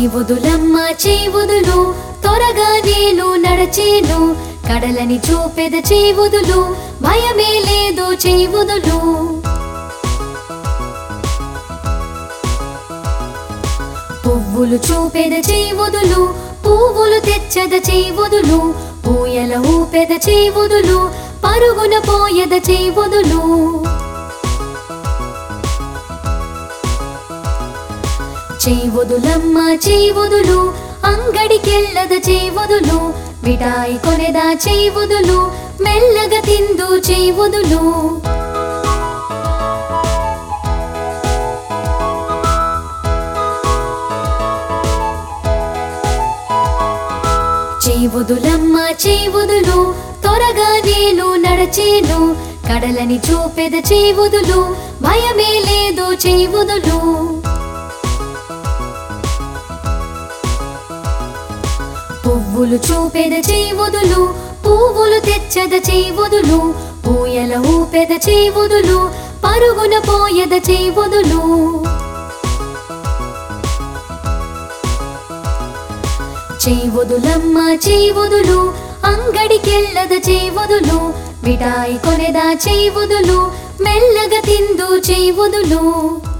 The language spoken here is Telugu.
చేయవుదులమ్మ చేయవుదులు త్వరగా నేను నడచేను కడలని చూపెద చేయవుదులు భయమే లేదు చేయవుదులు పువ్వులు చూపెద చేయవుదులు పువ్వులు తెచ్చద చేయవుదులు పూయల ఊపెద చేయవుదులు పరుగున పోయద చేయవుదులు చేయవుదులమ్మ చేయవుదులు అంగడికెళ్ళద చేయవుదులు మిఠాయి కొನೆదా చేయవుదులు మెల్లగా తిందు చేయవుదులు చేయవుదులమ్మ చేయవుదులు త్వరగా నేను నడచేను కడలని చూపెద చేయవుదులు భయమే లేదు చేయవుదులు పువ్వులు చూపెద చేయవుదులు పువ్వులు తెచ్చద చేయవుదులు పూయల ఊపెద చేయవుదులు పరుగున పోయద చేయవుదులు చేయవుదులమ్మ చేయవుదులు అంగడికెళ్ళద చేయవుదులు మిఠాయి కొನೆదా చేయవుదులు మెల్లగా తిందు చేయవుదులు